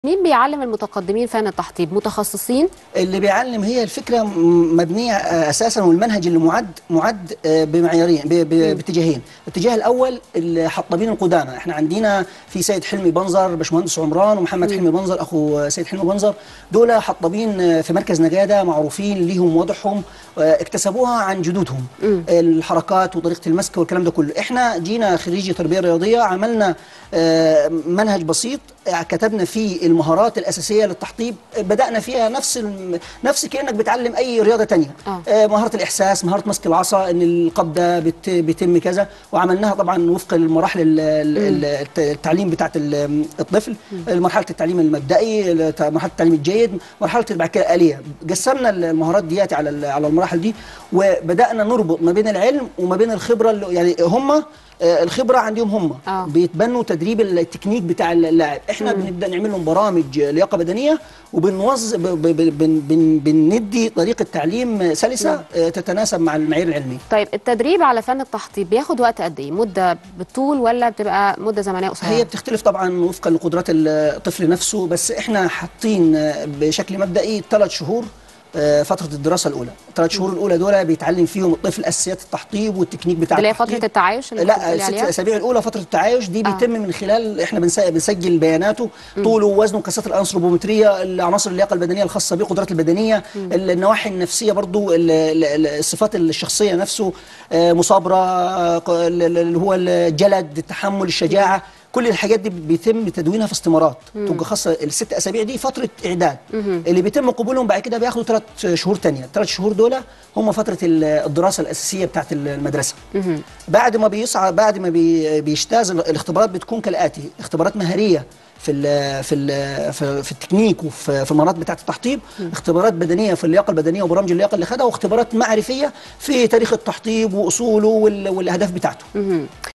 مين بيعلم المتقدمين فن التحطيب متخصصين اللي بيعلم هي الفكره م- مبنيه آه، اساسا والمنهج اللي معد معد آه، بمعيارين ب- ب- باتجاهين الاتجاه الاول الحطابين القدامى احنا عندنا في سيد حلمي بنظر باشمهندس عمران ومحمد حلمي بنظر اخو سيد حلمي بنظر دول حطابين آه، في مركز نجاده معروفين ليهم وضعهم آه، اكتسبوها عن جدودهم الحركات وطريقه المسك والكلام ده كله احنا جينا خريجي تربيه رياضيه عملنا آه، منهج بسيط آه، كتبنا فيه المهارات الاساسيه للتحطيب آه، بدانا فيها نفس الم... نفس كانك بتعلم اي رياضه تانية آه. آه، مهاره الاحساس مهاره مسك العصا ان القبضه بت... بيتم كذا وعملناها طبعا وفق المراحل ال- ال- الت- التعليم بتاعه ال- الطفل مرحله التعليم المبدئي الت- مرحله التعليم الجيد مرحله بعد كده الاليه قسمنا المهارات دياتي على ال- على المراحل دي وبدانا نربط ما بين العلم وما بين الخبره اللي يعني هم آه، الخبره عندهم هم آه. بيتبنوا تدريب التكنيك بتاع اللاعب احنا بنبدا نعمل لهم برامج لياقه بدنيه وبنوظ ب- ب- ب- بن بن بندي طريقه تعليم سلسه آه، تتناسب مع المعايير العلميه طيب التدريب على فن التحطيب بياخد وقت قد ايه مده بالطول ولا بتبقى مده زمنيه قصيره هي بتختلف طبعا وفقا لقدرات الطفل نفسه بس احنا حاطين آه، بشكل مبدئي ثلاث شهور آه، فترة الدراسة الأولى، الثلاث شهور الأولى دول بيتعلم فيهم الطفل أساسيات التحطيب والتكنيك بتاع اللي هي التحطيب. فتره التعايش اللي كنت لا بتقولي الست عليها؟ اسابيع الاولى فتره التعايش دي بيتم من خلال احنا بنس- بنسجل بياناته طوله ووزنه كاسات الانثروبومتريه العناصر اللياقه البدنيه الخاصه به القدرات البدنيه النواحي النفسيه برضو ال- ال- ال- الصفات الشخصيه نفسه آه، مثابره آه، ق- ال- ال- اللي هو الجلد التحمل الشجاعه كل الحاجات دي بيتم تدوينها في استمارات تبقى خاصه الست اسابيع دي فتره اعداد اللي بيتم قبولهم بعد كده بياخدوا ثلاث شهور تانية الثلاث شهور دول هم فتره ال- الدراسه الاساسيه بتاعت المدرسه بعد ما بيصعد بعد ما بي بيجتاز ال- الاختبارات بتكون كالاتي اختبارات مهاريه في ال في ال في, في التكنيك وفي في المهارات بتاعه التحطيب اختبارات بدنيه في اللياقه البدنيه وبرامج اللياقه اللي خدها واختبارات معرفيه في تاريخ التحطيب واصوله وال- والاهداف بتاعته